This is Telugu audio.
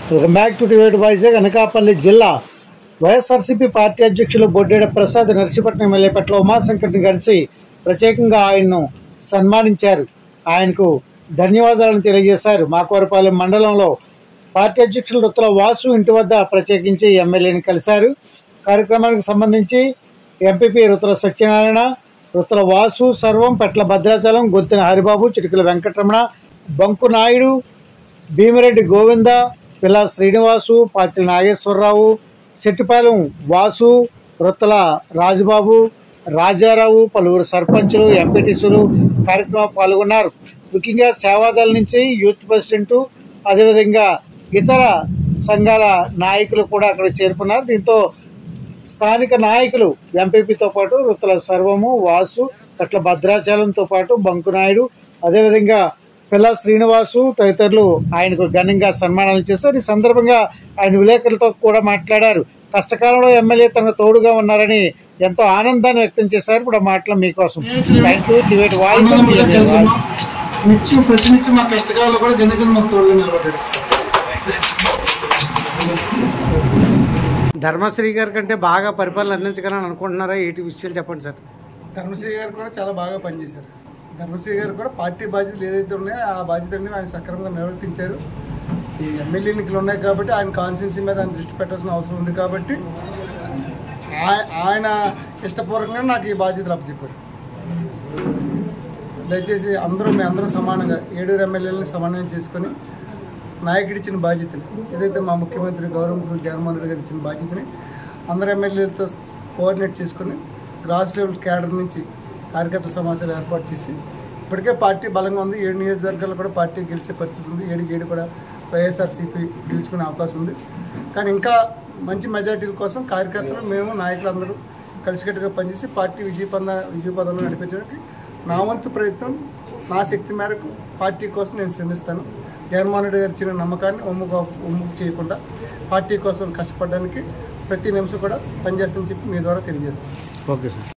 Welcome back to divide Vizag Anakapalli జిల్లా వైఎస్ఆర్సీపీ పార్టీ అధ్యక్షులు బొడ్డేడ ప్రసాద్ నర్సీపట్నం ఎమ్మెల్యే పట్ల ఉమాశంకర్ని కలిసి ప్రత్యేకంగా ఆయన్ను సన్మానించారు ఆయనకు ధన్యవాదాలను తెలియజేశారు మాకవరపాలెం మండలంలో పార్టీ అధ్యక్షులు రుత్తుల వాసు ఇంటి వద్ద ప్రత్యేకించి ఎమ్మెల్యేని కలిశారు కార్యక్రమానికి సంబంధించి ఎంపీపీ రుతుల సత్యనారాయణ రుతుల వాసు సర్వం పెట్ల భద్రాచలం గొత్తిన హరిబాబు చిటికల వెంకటరమణ బంకు నాయుడు భీమిరెడ్డి గోవింద పిల్ల శ్రీనివాసు పాత్రి నాగేశ్వరరావు శెట్టిపాలెం వాసు రొత్తల రాజుబాబు రాజారావు పలువురు సర్పంచులు ఎంపీటీసీలు కార్యక్రమంలో పాల్గొన్నారు ముఖ్యంగా సేవాదళ నుంచి యూత్ ప్రెసిడెంట్ అదేవిధంగా ఇతర సంఘాల నాయకులు కూడా అక్కడ చేరుకున్నారు దీంతో స్థానిక నాయకులు ఎంపీపీతో పాటు రుత్తల సర్వము వాసు కట్ల భద్రాచలంతో పాటు బంకునాయుడు అదేవిధంగా పిల్ల శ్రీనివాసు తదితరులు ఆయనకు ఘనంగా సన్మానాలు చేశారు ఈ సందర్భంగా ఆయన విలేకరులతో కూడా మాట్లాడారు కష్టకాలంలో ఎమ్మెల్యే తనకు తోడుగా ఉన్నారని ఎంతో ఆనందాన్ని వ్యక్తం చేశారు ఇప్పుడు ఆ మాటలు మీకోసం థ్యాంక్ యూ డిబేట్ వాయిస్ అందరం కూడా కలిసి ఉన్నాం. నిత్యం ప్రతినిత్యం మా కష్టకాలంలో కూడా గణేశన్ మాకు తోడుగా నిలబడ్డాడు ధర్మశ్రీ గారి కంటే బాగా పరిపాలన అందించగలని అనుకుంటున్నారా ఏంటి విషయాలు చెప్పండి సార్ ధర్మశ్రీ గారు కూడా చాలా బాగా పనిచేశారు ధర్మశ్రీ గారు కూడా పార్టీ బాధ్యతలు ఏదైతే ఉన్నాయో ఆ బాధ్యతని ఆయన సక్రమంగా నిర్వర్తించారు ఈ ఎమ్మెల్యే ఎన్నికలు ఉన్నాయి కాబట్టి ఆయన కాన్స్టిట్యూన్సీ మీద ఆయన దృష్టి పెట్టాల్సిన అవసరం ఉంది కాబట్టి ఆయ- ఆయన ఇష్టపూర్వకంగా నాకు ఈ బాధ్యతలు అప్పచెప్పారు దయచేసి అందరూ మీ అందరూ సమానంగా ఏడుగురు ఎమ్మెల్యేలని సమన్వయం చేసుకొని నాయకుడు ఇచ్చిన బాధ్యతని ఏదైతే మా ముఖ్యమంత్రి గౌరవ జగన్మోహన్ రెడ్డి గారు ఇచ్చిన బాధ్యతని అందరు ఎమ్మెల్యేలతో కోఆర్డినేట్ చేసుకొని గ్రాస్ లెవెల్ క్యాడర్ నుంచి కార్యకర్తల సమావేశాలు ఏర్పాటు చేసి ఇప్పటికే పార్టీ బలంగా ఉంది ఏడు నియోజకవర్గాల్లో కూడా పార్టీ గెలిచే పరిస్థితి ఉంది ఏడు ఏడు కూడా వైఎస్ఆర్సీపీ గెలుచుకునే అవకాశం ఉంది కానీ ఇంకా మంచి మెజార్టీల కోసం కార్యకర్తలు మేము నాయకులందరూ కలిసికట్టుగా పనిచేసి పార్టీ విజయపద విజయపదంలో నడిపించడానికి నా వంతు ప్రయత్నం నా శక్తి మేరకు పార్టీ కోసం నేను శ్రమిస్తాను జగన్మోహన్ రెడ్డి గారు ఇచ్చిన నమ్మకాన్ని ఒమ్ముగా ఒమ్ము చేయకుండా పార్టీ కోసం కష్టపడడానికి ప్రతి నిమిషం కూడా పనిచేస్తానని చెప్పి మీ ద్వారా తెలియజేస్తాను ఓకే సార్